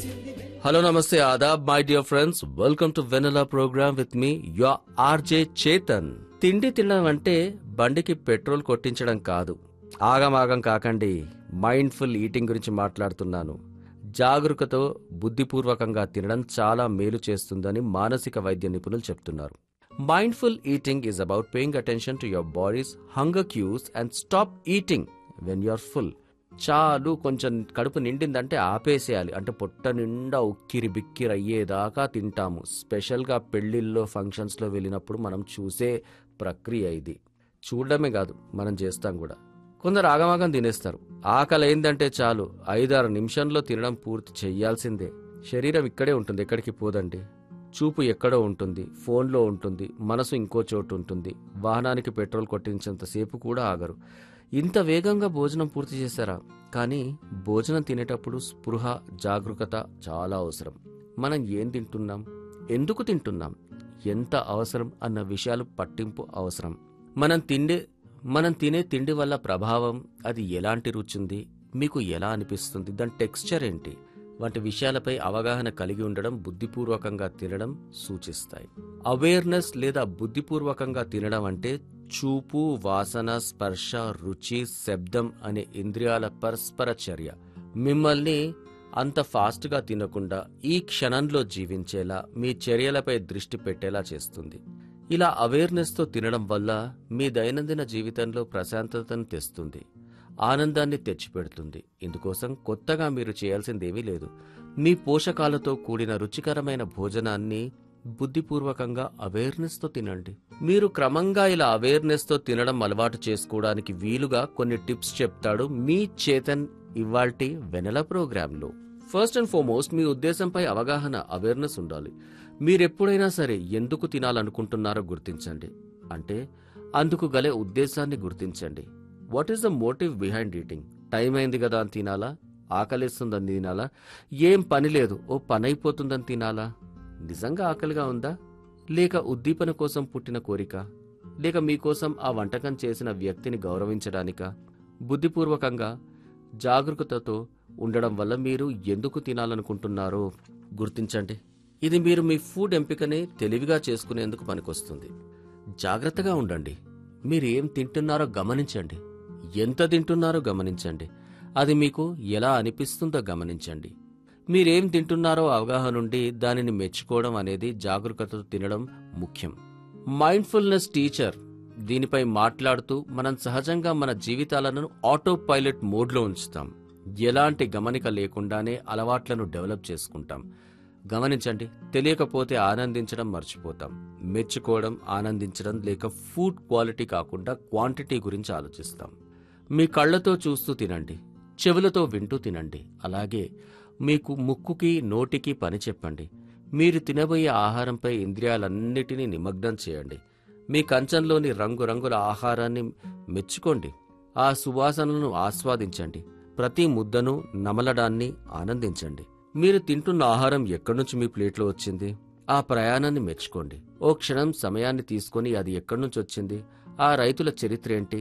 Hello, Namaste, Adab, my dear friends. Welcome to Vanilla program with me, your RJ Chetan. తిండి తినడం అంటే బండికి petrol కొట్టించడం కాదు ఆగమాగం కాకండి మైండ్ఫుల్ ఈటింగ్ గురించి మాట్లాడుతున్నాను జాగరూకతో బుద్ధిపూర్వకంగా తినడం చాలా మేలు చేస్తుందని మానసిక వైద్య నిపుణులు చెప్తున్నారు mindful eating is about paying attention to your body's hunger cues and stop eating when you are full చాలు కొంచెం కడుపు నిండిందంటే ఆపేసేయాలి అంటే పొట్ట నిండా ఉక్కిరి బిక్కిరి అయ్యేదాకా తింటాము స్పెషల్గా పెళ్లిళ్ళలో ఫంక్షన్స్లో వెళ్ళినప్పుడు మనం చూసే ప్రక్రియ ఇది చూడడమే కాదు మనం చేస్తాం కూడా కొందరు ఆగమాగం తినేస్తారు ఆకలి అయిందంటే చాలు ఐదారు నిమిషంలో తినడం పూర్తి చెయ్యాల్సిందే శరీరం ఇక్కడే ఉంటుంది ఎక్కడికి పోదండి చూపు ఎక్కడో ఉంటుంది ఫోన్లో ఉంటుంది మనసు ఇంకో చోటు ఉంటుంది వాహనానికి పెట్రోల్ కొట్టించేంతసేపు కూడా ఆగరు ఇంత వేగంగా భోజనం పూర్తి చేశారా కానీ భోజనం తినేటప్పుడు స్పృహ జాగరూకత చాలా అవసరం మనం ఏం తింటున్నాం ఎందుకు తింటున్నాం ఎంత అవసరం అన్న విషయాలు పట్టింపు అవసరం మనం తిండే మనం తినే తిండి వల్ల ప్రభావం అది ఎలాంటి రుచి ఉంది మీకు ఎలా అనిపిస్తుంది దాని టెక్స్చర్ ఏంటి వంటి విషయాలపై అవగాహన కలిగి ఉండడం బుద్ధిపూర్వకంగా తినడం సూచిస్తాయి అవేర్నెస్ లేదా బుద్ధిపూర్వకంగా తినడం అంటే చూపు వాసన స్పర్శ రుచి శబ్దం అనే ఇంద్రియాల పరస్పర చర్య మిమ్మల్ని అంత ఫాస్ట్గా తినకుండా ఈ క్షణంలో జీవించేలా మీ చర్యలపై దృష్టి పెట్టేలా చేస్తుంది ఇలా అవేర్నెస్తో తినడం వల్ల మీ దైనందిన జీవితంలో ప్రశాంతతను తెస్తుంది ఆనందాన్ని తెచ్చిపెడుతుంది ఇందుకోసం కొత్తగా మీరు చేయాల్సిందేమీ లేదు మీ పోషకాలతో కూడిన రుచికరమైన భోజనాన్ని బుద్ధిపూర్వకంగా అవేర్నెస్తో తినండి మీరు క్రమంగా ఇలా అవేర్నెస్తో తినడం అలవాటు చేసుకోవడానికి వీలుగా కొన్ని టిప్స్ చెప్తాడు మీ చేతన్ ఇవాల్టి వెనల ప్రోగ్రాంలో ఫస్ట్ అండ్ ఫార్మోస్ట్ మీ ఉద్దేశంపై అవగాహన అవేర్నెస్ ఉండాలి మీరెప్పుడైనా సరే ఎందుకు తినాలనుకుంటున్నారో గుర్తించండి అంటే అందుకు గలే ఉద్దేశాన్ని గుర్తించండి what is the motive behind eating time అయింది కదా అని తినాలా ఆకలిస్తుందని తినాలా ఏం పని లేదు ఓ పని అయిపోతుందని తినాలా నిజంగా ఆకలిగా ఉందా లేక ఉద్దీపన కోసం పుట్టిన కోరిక లేక మీకోసం ఆ వంటకం చేసిన వ్యక్తిని గౌరవించడానికా బుద్ధిపూర్వకంగా జాగరూకతతో ఉండడం వల్ల మీరు ఎందుకు తినాలనుకుంటున్నారో గుర్తించండి ఇది మీరు మీ ఫుడ్ ఎంపికని తెలివిగా చేసుకునేందుకు పనికొస్తుంది జాగ్రత్తగా ఉండండి మీరు ఏం తింటున్నారో గమనించండి ఎంత తింటున్నారో గమనించండి అది మీకు ఎలా అనిపిస్తుందో గమనించండి మీరేం తింటున్నారో అవగాహన నుండి దానిని మెచ్చుకోవడం అనేది జాగరూకతతో తినడం ముఖ్యం మైండ్ఫుల్నెస్ టీచర్ దీనిపై మాట్లాడుతూ మనం సహజంగా మన జీవితాలను ఆటో పైలట్ మోడ్లో ఉంచుతాం ఎలాంటి గమనిక లేకుండానే అలవాట్లను డెవలప్ చేసుకుంటాం గమనించండి తెలియకపోతే ఆనందించడం మర్చిపోతాం మెచ్చుకోవడం ఆనందించడం లేక ఫుడ్ క్వాలిటీ కాకుండా క్వాంటిటీ గురించి ఆలోచిస్తాం మీ కళ్ళతో చూస్తూ తినండి చెవులతో వింటూ తినండి అలాగే మీకు ముక్కుకి నోటికి పని చెప్పండి మీరు తినబోయే ఆహారంపై ఇంద్రియాలన్నిటినీ నిమగ్నం చేయండి మీ కంచంలోని రంగురంగుల ఆహారాన్ని మెచ్చుకోండి ఆ సువాసనలను ఆస్వాదించండి ప్రతి ముద్దను నమలడాన్ని ఆనందించండి మీరు తింటున్న ఆహారం ఎక్కడి నుంచి మీ ప్లేట్లో వచ్చింది ఆ ప్రయాణాన్ని మెచ్చుకోండి ఓ క్షణం సమయాన్ని తీసుకొని అది ఎక్కడి నుంచి వచ్చింది ఆ రైతుల చరిత్ర ఏంటి